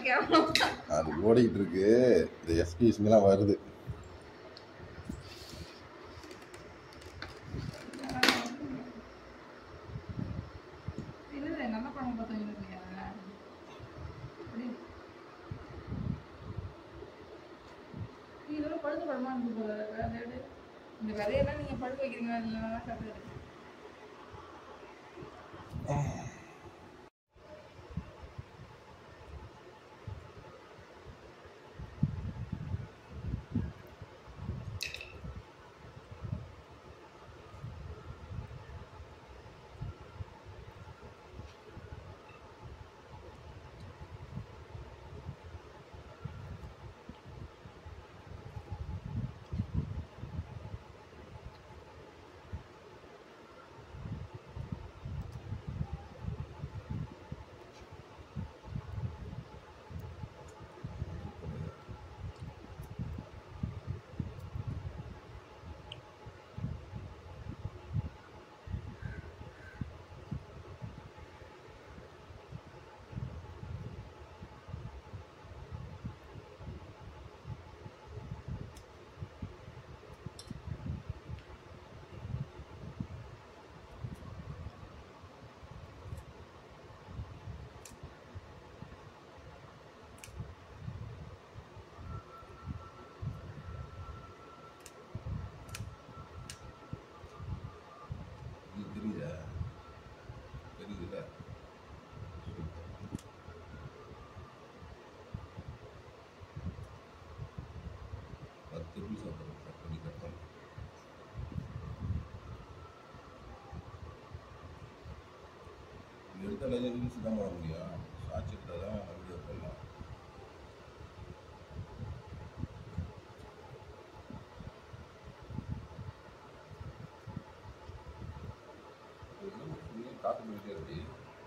கேவலம் அது ஓடிக்கிட்டு இருக்கு இந்த எஸ்பிஎஸ்லாம் வருது இது நல்ல படம் பார்த்தோம் இல்லையா இதோட பழுத்த பழமா இருக்கு போல அதை எடு. இந்த விதையெல்லாம் நீங்க பழுக்க வைக்கிறீங்களா இல்லை நல்லா சாப்பிடுறது இது தெரியுதா தெரியுதுல்ல பத்து பீஸ் அப்புறம் கட் பண்ணி கட் பண்ணி இது எடுத்தால் ரீல்ஸ் தான் பண்ண முடியும் ஷார்ட்ஸ் எடுத்தால் தான் வீடியோ பண்ணலாம் காத்து போயிட்டே இருக்கு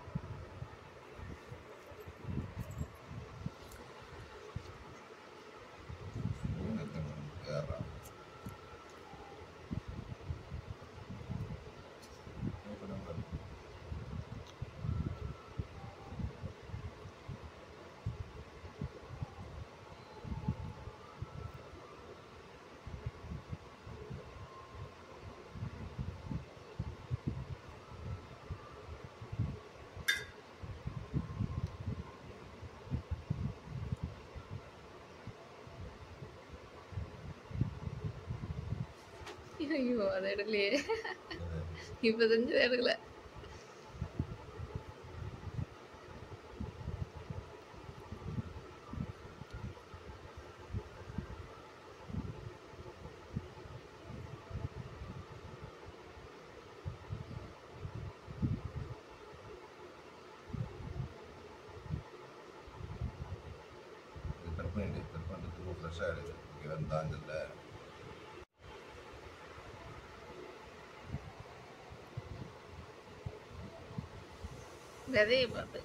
யாரா ஐயோ அதை எடுக்கலையே இப்போ செஞ்சதை எடுக்கல கட் பண்ணிட்டு கட் பண்ணிட்டு திரும்ப ஃப்ரெஷ்ஷாக எடுக்கு இங்கே வந்தாங்கல்ல விதையை பார்த்து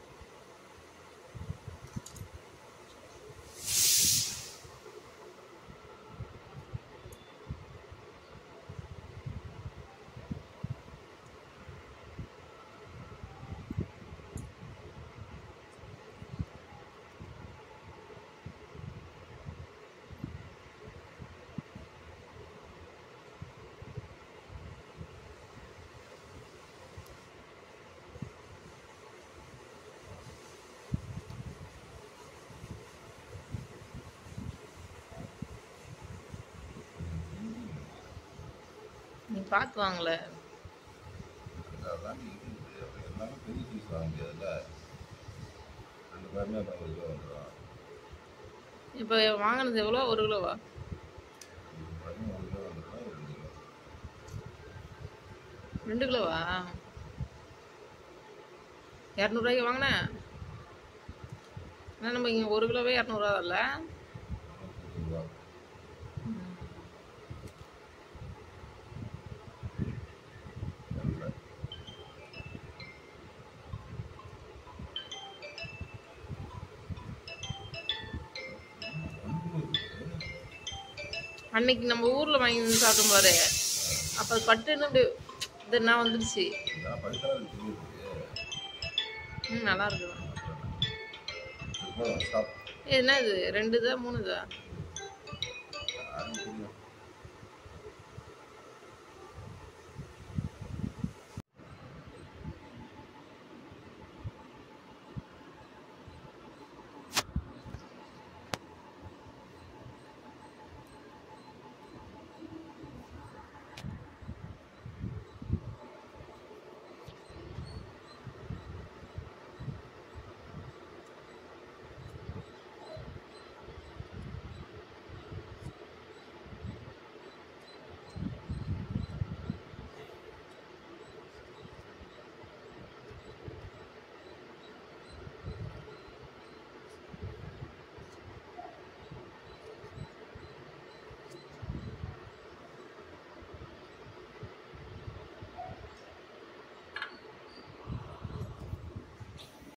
நீ பார்த்து வாங்கல அதான் இருக்குது அப்போ எல்லாமே பெரிய பீஸ் வாங்க முடியாதுல்ல ரெண்டு பேருமே அந்த ஒரு கிலோ வந்துடும் இப்போ வாங்கினது எவ்வளோ ஒரு கிலோவா ரெண்டு பேருமே ஒரு கிலோ வந்துடும் ஒரு ரெண்டு கிலோ ரெண்டு கிலோவா இரநூறுவாய்க்கு வாங்கினேன் ஆனால் நம்ம இங்கே ஒரு கிலோவே இரநூறுவா இல்லை நூற்றி ரூபா நல்ல அன்னைக்கு நம்ம ஊரில் வாங்கி வந்து சாப்பிட்டோம் பாரு அப்போ அது பட்டுன்னு அப்படி இது நான் வந்துடுச்சு நான் படித்தா தெரியுது ம் நல்லா இருக்குது ஸ்டாப் இது என்னது ரெண்டு தான் மூணு தான்